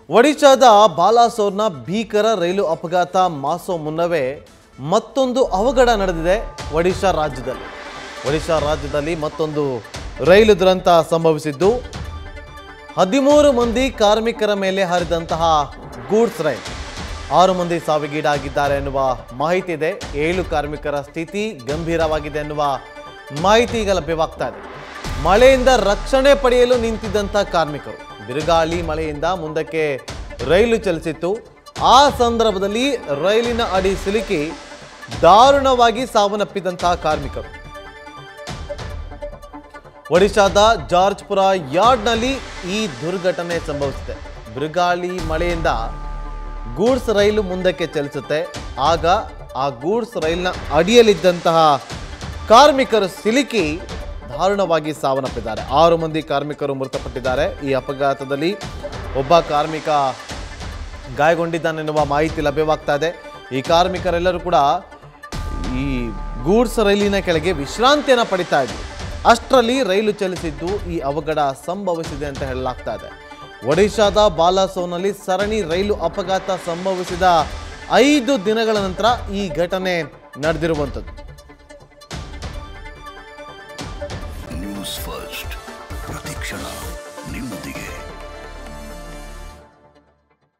ಒಡಿಶಾದ ಬಾಲಾಸೋರ್ನ ಭೀಕರ ರೈಲು ಅಪಘಾತ ಮಾಸೋ ಮುನ್ನವೇ ಮತ್ತೊಂದು ಅವಘಡ ನಡೆದಿದೆ ಒಡಿಶಾ ರಾಜ್ಯದಲ್ಲಿ ಒಡಿಶಾ ರಾಜ್ಯದಲ್ಲಿ ಮತ್ತೊಂದು ರೈಲು ದುರಂತ ಸಂಭವಿಸಿದ್ದು ಹದಿಮೂರು ಮಂದಿ ಕಾರ್ಮಿಕರ ಮೇಲೆ ಹರಿದಂತಹ ಗೂಡ್ಸ್ ರೈಲ್ ಆರು ಮಂದಿ ಸಾವಿಗೀಡಾಗಿದ್ದಾರೆ ಎನ್ನುವ ಮಾಹಿತಿ ಇದೆ ಏಳು ಕಾರ್ಮಿಕರ ಸ್ಥಿತಿ ಗಂಭೀರವಾಗಿದೆ ಎನ್ನುವ ಮಾಹಿತಿ ಈಗ ಲಭ್ಯವಾಗ್ತಾ ಇದೆ ಮಳೆಯಿಂದ ರಕ್ಷಣೆ ಪಡೆಯಲು ನಿಂತಿದ್ದಂಥ ಕಾರ್ಮಿಕರು ಬಿರುಗಾಳಿ ಮಳೆಯಿಂದ ಮುಂದಕ್ಕೆ ರೈಲು ಚಲಿಸಿತ್ತು ಆ ಸಂದರ್ಭದಲ್ಲಿ ರೈಲಿನ ಅಡಿ ಸಿಲುಕಿ ದಾರುಣವಾಗಿ ಸಾವನ್ನಪ್ಪಿದಂತಹ ಕಾರ್ಮಿಕರು ಒಡಿಶಾದ ಜಾರ್ಜ್ಪುರ ಯಾರ್ಡ್ನಲ್ಲಿ ಈ ದುರ್ಘಟನೆ ಸಂಭವಿಸಿದೆ ಬಿರುಗಾಳಿ ಮಳೆಯಿಂದ ಗೂಡ್ಸ್ ರೈಲು ಮುಂದಕ್ಕೆ ಚಲಿಸುತ್ತೆ ಆಗ ಆ ಗೂಡ್ಸ್ ರೈಲ್ನ ಅಡಿಯಲ್ಲಿದ್ದಂತಹ ಕಾರ್ಮಿಕರು ಸಿಲುಕಿ ದಾರುಣವಾಗಿ ಸಾವನ್ನಪ್ಪಿದ್ದಾರೆ ಆರು ಮಂದಿ ಕಾರ್ಮಿಕರು ಮೃತಪಟ್ಟಿದ್ದಾರೆ ಈ ಅಪಘಾತದಲ್ಲಿ ಒಬ್ಬ ಕಾರ್ಮಿಕ ಗಾಯಗೊಂಡಿದ್ದಾನೆನ್ನುವ ಮಾಹಿತಿ ಲಭ್ಯವಾಗ್ತಾ ಇದೆ ಈ ಕಾರ್ಮಿಕರೆಲ್ಲರೂ ಕೂಡ ಈ ಗೂಡ್ಸ್ ರೈಲಿನ ಕೆಳಗೆ ವಿಶ್ರಾಂತಿಯನ್ನು ಪಡಿತಾ ಇದ್ರು ಅಷ್ಟರಲ್ಲಿ ರೈಲು ಚಲಿಸಿದ್ದು ಈ ಅವಘಡ ಸಂಭವಿಸಿದೆ ಅಂತ ಹೇಳಲಾಗ್ತಾ ಇದೆ ಒಡಿಶಾದ ಬಾಲಾಸೋನಲ್ಲಿ ಸರಣಿ ರೈಲು ಅಪಘಾತ ಸಂಭವಿಸಿದ ಐದು ದಿನಗಳ ನಂತರ ಈ ಘಟನೆ ನಡೆದಿರುವಂಥದ್ದು ನ್ಯೂಸ್ ಫಸ್ಟ್ ಪ್ರತಿಕ್ಷಣ ನಿಮ್ಮೊಂದಿಗೆ